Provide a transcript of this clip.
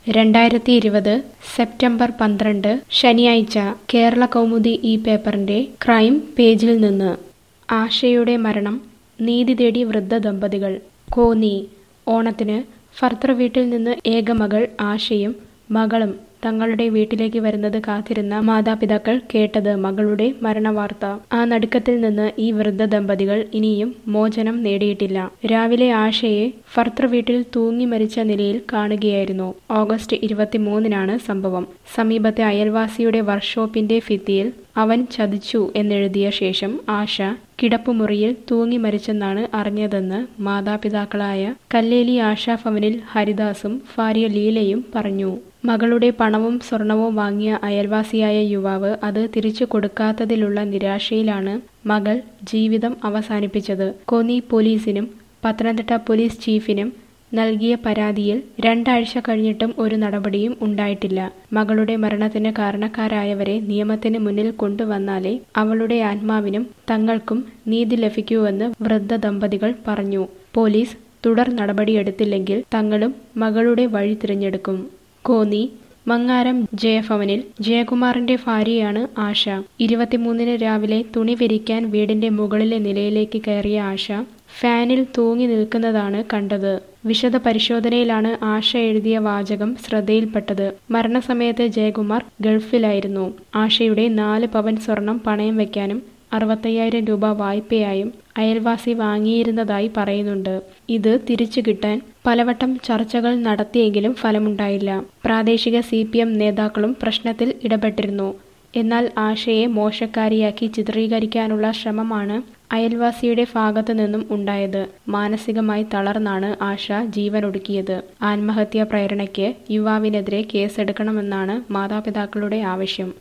രണ്ടായിരത്തി ഇരുപത് സെപ്റ്റംബർ പന്ത്രണ്ട് ശനിയാഴ്ച കേരള കൗമുദി ഈ പേപ്പറിന്റെ ക്രൈം പേജിൽ നിന്ന് ആശയുടെ മരണം നീതി തേടി വൃദ്ധ ദമ്പതികൾ കോന്നി ഓണത്തിന് ഭർത്തൃ വീട്ടിൽ നിന്ന് ഏകമകൾ ആശയും മകളും തങ്ങളുടെ വീട്ടിലേക്ക് വരുന്നത് കാത്തിരുന്ന മാതാപിതാക്കൾ കേട്ടത് മകളുടെ മരണവാർത്ത ആ നടുക്കത്തിൽ നിന്ന് ഈ വൃദ്ധ ദമ്പതികൾ ഇനിയും മോചനം നേടിയിട്ടില്ല രാവിലെ ആശയെ ഭർത്തൃ വീട്ടിൽ തൂങ്ങി മരിച്ച നിലയിൽ കാണുകയായിരുന്നു ഓഗസ്റ്റ് ഇരുപത്തിമൂന്നിനാണ് സംഭവം സമീപത്തെ അയൽവാസിയുടെ വർക്ക്ഷോപ്പിന്റെ ഭിത്തിയിൽ അവൻ ചതിച്ചു എന്നെഴുതിയ ശേഷം ആശ കിടപ്പുമുറിയിൽ തൂങ്ങി മരിച്ചെന്നാണ് അറിഞ്ഞതെന്ന് മാതാപിതാക്കളായ കല്ലേലി ആശാഭവനിൽ ഹരിദാസും ഭാര്യ ലീലയും പറഞ്ഞു മകളുടെ പണവും സ്വർണവും വാങ്ങിയ അയൽവാസിയായ യുവാവ് അത് തിരിച്ചു കൊടുക്കാത്തതിലുള്ള നിരാശയിലാണ് മകൾ ജീവിതം അവസാനിപ്പിച്ചത് കോന്നി പോലീസിനും പത്തനംതിട്ട പോലീസ് ചീഫിനും നൽകിയ പരാതിയിൽ രണ്ടാഴ്ച കഴിഞ്ഞിട്ടും ഒരു നടപടിയും ഉണ്ടായിട്ടില്ല മകളുടെ മരണത്തിന് കാരണക്കാരായവരെ നിയമത്തിന് മുന്നിൽ കൊണ്ടുവന്നാലേ അവളുടെ ആത്മാവിനും തങ്ങൾക്കും നീതി ലഭിക്കൂവെന്ന് വൃദ്ധ ദമ്പതികൾ പറഞ്ഞു പോലീസ് തുടർ നടപടിയെടുത്തില്ലെങ്കിൽ തങ്ങളും മകളുടെ വഴി തിരഞ്ഞെടുക്കും കോന്നി മങ്ങാരം ജയഭവനിൽ ജയകുമാറിന്റെ ഭാര്യയാണ് ആശ ഇരുപത്തിമൂന്നിന് രാവിലെ തുണി വിരിക്കാൻ വീടിന്റെ മുകളിലെ നിലയിലേക്ക് കയറിയ ആശ ഫാനിൽ തൂങ്ങി നിൽക്കുന്നതാണ് കണ്ടത് വിശദ പരിശോധനയിലാണ് ആശ എഴുതിയ വാചകം ശ്രദ്ധയിൽപ്പെട്ടത് മരണസമയത്ത് ജയകുമാർ ഗൾഫിലായിരുന്നു ആശയുടെ നാല് പവൻ സ്വർണം പണയം വയ്ക്കാനും അറുപത്തയ്യായിരം രൂപ വായ്പയായും അയൽവാസി വാങ്ങിയിരുന്നതായി പറയുന്നുണ്ട് ഇത് തിരിച്ചു കിട്ടാൻ പലവട്ടം ചർച്ചകൾ നടത്തിയെങ്കിലും ഫലമുണ്ടായില്ല പ്രാദേശിക സി നേതാക്കളും പ്രശ്നത്തിൽ ഇടപെട്ടിരുന്നു എന്നാൽ ആശയെ മോശക്കാരിയാക്കി ചിത്രീകരിക്കാനുള്ള ശ്രമമാണ് അയൽവാസിയുടെ ഭാഗത്തു നിന്നും ഉണ്ടായത് മാനസികമായി തളർന്നാണ് ആശ ജീവനൊടുക്കിയത് ആത്മഹത്യാ പ്രേരണയ്ക്ക് യുവാവിനെതിരെ കേസെടുക്കണമെന്നാണ് മാതാപിതാക്കളുടെ ആവശ്യം